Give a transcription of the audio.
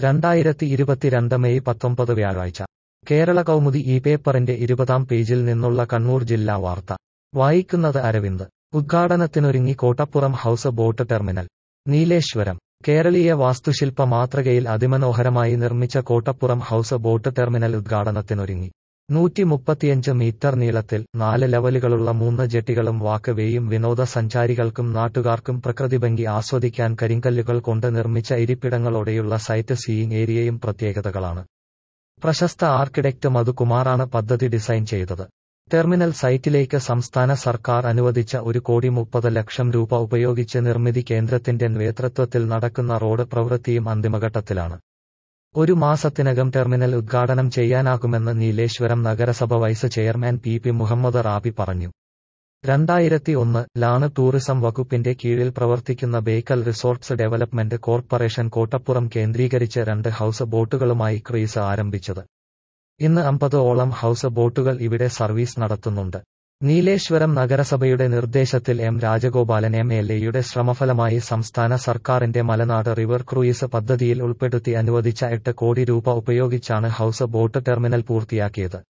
രണ്ടായിരത്തി ഇരുപത്തിരണ്ട് മെയ് പത്തൊമ്പത് വ്യാഴാഴ്ച കേരള കൗമുദി ഈ പേപ്പറിന്റെ ഇരുപതാം പേജിൽ നിന്നുള്ള കണ്ണൂർ ജില്ലാ വാർത്ത വായിക്കുന്നത് അരവിന്ദ് ഉദ്ഘാടനത്തിനൊരുങ്ങി Kottappuram house boat terminal Nileshwaram കേരളീയ വാസ്തുശില്പ മാതൃകയിൽ അതിമനോഹരമായി നിർമ്മിച്ച കോട്ടപ്പുറം ഹൌസ് ബോട്ട് ടെർമിനൽ ഉദ്ഘാടനത്തിനൊരുങ്ങി നൂറ്റി മുപ്പത്തിയഞ്ച് മീറ്റർ നീളത്തിൽ നാല് ലെവലുകളുള്ള മൂന്ന് ജെട്ടികളും വാക്ക് വേയും വിനോദസഞ്ചാരികൾക്കും നാട്ടുകാർക്കും പ്രകൃതിഭംഗി ആസ്വദിക്കാൻ കരിങ്കല്ലുകൾ കൊണ്ട് നിർമ്മിച്ച ഇരിപ്പിടങ്ങളോടെയുള്ള സൈറ്റ് സീയിങ് ഏരിയയും പ്രത്യേകതകളാണ് പ്രശസ്ത ആർക്കിടെക്ട് മധുകുമാറാണ് പദ്ധതി ഡിസൈൻ ചെയ്തത് ടെർമിനൽ സൈറ്റിലേക്ക് സംസ്ഥാന സർക്കാർ അനുവദിച്ച ഒരു കോടി മുപ്പത് ലക്ഷം രൂപ ഉപയോഗിച്ച് നിർമ്മിതി കേന്ദ്രത്തിന്റെ നേതൃത്വത്തിൽ നടക്കുന്ന റോഡ് പ്രവൃത്തിയും അന്തിമഘട്ടത്തിലാണ് ഒരു മാസത്തിനകം ടെർമിനൽ ഉദ്ഘാടനം ചെയ്യാനാകുമെന്ന് നീലേശ്വരം നഗരസഭ vice chairman P P Muhammad Rabi പറഞ്ഞു രണ്ടായിരത്തി ഒന്ന് ലാണ് ടൂറിസം വകുപ്പിന്റെ കീഴിൽ പ്രവർത്തിക്കുന്ന Bekal resorts development corporation Kottappuram കേന്ദ്രീകരിച്ച് രണ്ട് ഹൌസ് ബോട്ടുകളുമായി ക്രൂയിസ് ആരംഭിച്ചത് ഇന്ന് അമ്പത് ഓളം ഹൌസ് ബോട്ടുകൾ ഇവിടെ സർവീസ് നടത്തുന്നുണ്ട് നീലേശ്വരം നഗരസഭയുടെ നിർദ്ദേശത്തിൽ എം രാജഗോപാലൻ എം എൽ എയുടെ ശ്രമഫലമായി സംസ്ഥാന സർക്കാരിന്റെ മലനാട് റിവർ ക്രൂയിസ് പദ്ധതിയിൽ ഉൾപ്പെടുത്തി അനുവദിച്ച എട്ട് കോടി രൂപ ഉപയോഗിച്ചാണ് ഹൌസ് ബോട്ട് ടെർമിനൽ പൂർത്തിയാക്കിയത്